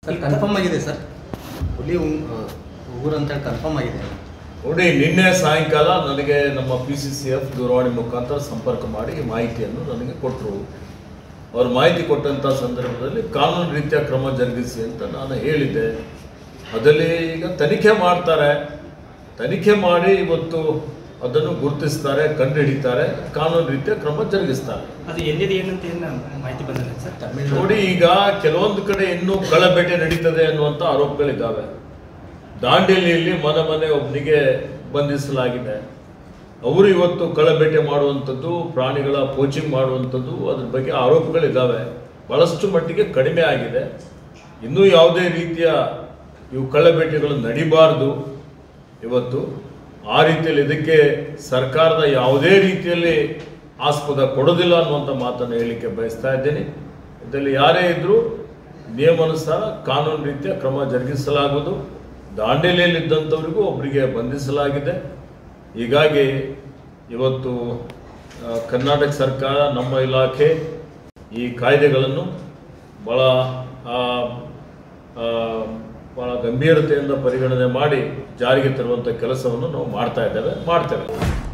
sir confirm ಆಗಿದೆ sir ಹುಲಿ ಉಂ- ಆ, ಉಗುರು ಅಂತೇಳಿ ಕನ್ಫರ್ಮ್ ಆಗಿದೆ ನೋಡಿ ನಿನ್ನೆ ಸಾಯಂಕಾಲ ನನಗೆ ನಮ್ಮ ಪಿ ಸಿ ಸಿ ಎಫ್ ದೂರವಾಣಿ ಮುಖಾಂತರ ಸಂಪರ್ಕ ಮಾಡಿ ಈ ಮಾಹಿತಿಯನ್ನು ನನಗೆ ಕೊಟ್ಟರು ಅವ್ರು ಮಾಹಿತಿ ಕೊಟ್ಟಂಥ ಸಂದರ್ಭದಲ್ಲಿ ಕಾನೂನು ರೀತಿಯ ಕ್ರಮ ಜರುಗಿಸಿ ಅಂತ ನಾನು ಹೇಳಿದ್ದೆ ಅದರಲ್ಲಿ ಈಗ ತನಿಖೆ ಮಾಡ್ತಾರೆ ತನಿಖೆ ಮಾಡಿ ಇವತ್ತು ಅದನ್ನು ಗುರುತಿಸ್ತಾರೆ ಕಂಡುಹಿಡಿತಾರೆ ಕಾನೂನು ರೀತಿಯ ಕ್ರಮ ಜರುಗಿಸ್ತಾರೆ ಅದು ಎಲ್ಲಿದೆ ಏನಂತ ಏನು ಮಾಹಿತಿ ಬಂದಿಲ್ಲ ಸರ್ ತಮಿಳ್ನಾಡು ನೋಡಿ ಈಗ ಕೆಲವೊಂದು ಕಡೆ ಇನ್ನೂ ಕಳ್ಳಬೇಟೆ ನಡೀತದೆ ಅನ್ನುವಂಥ ಆರೋಪಗಳಿದ್ದಾವೆ ದಾಂಡೇಲಿಯಲ್ಲಿ ಮನೆ ಮನೆ ಒಬ್ಬನಿಗೆ ಬಂಧಿಸಲಾಗಿದೆ ಅವರು ಇವತ್ತು ಕಳ್ಳಬೇಟೆ ಮಾಡುವಂಥದ್ದು ಪ್ರಾಣಿಗಳ ಪೋಚಿಂಗ್ ಮಾಡುವಂಥದ್ದು ಅದ್ರ ಬಗ್ಗೆ ಆರೋಪಗಳಿದ್ದಾವೆ ಬಹಳಷ್ಟು ಮಟ್ಟಿಗೆ ಕಡಿಮೆ ಆಗಿದೆ ಇನ್ನೂ ಯಾವುದೇ ರೀತಿಯ ಇವು ಕಳ್ಳಬೇಟೆಗಳು ನಡಿಬಾರ್ದು ಇವತ್ತು ಆ ರೀತಿಯಲ್ಲಿ ಇದಕ್ಕೆ ಸರ್ಕಾರದ ಯಾವುದೇ ರೀತಿಯಲ್ಲಿ ಆಸ್ಪದ ಕೊಡೋದಿಲ್ಲ ಅನ್ನುವಂಥ ಮಾತನ್ನು ಹೇಳಲಿಕ್ಕೆ ಬಯಸ್ತಾ ಇದ್ದೇನೆ ಇದರಲ್ಲಿ ಯಾರೇ ಇದ್ದರೂ ನಿಯಮಾನುಸಾರ ಕಾನೂನು ರೀತಿಯ ಕ್ರಮ ಜರುಗಿಸಲಾಗುವುದು ದಾಂಡೇಲಿಯಲ್ಲಿದ್ದಂಥವರಿಗೂ ಒಬ್ಬರಿಗೆ ಬಂಧಿಸಲಾಗಿದೆ ಹೀಗಾಗಿ ಇವತ್ತು ಆ, ಕರ್ನಾಟಕ ಸರ್ಕಾರ ನಮ್ಮ ಇಲಾಖೆ ಈ ಕಾಯ್ದೆಗಳನ್ನು ಭಾಳ ಆ, ಆ, ಭಾಳ ಗಂಭೀರತೆಯಿಂದ ಪರಿಗಣನೆ ಮಾಡಿ ಜಾರಿಗೆ ತರುವಂಥ ಕೆಲಸವನ್ನು ನಾವು ಮಾಡ್ತಾ ಇದ್ದೇವೆ ಮಾಡ್ತೇವೆ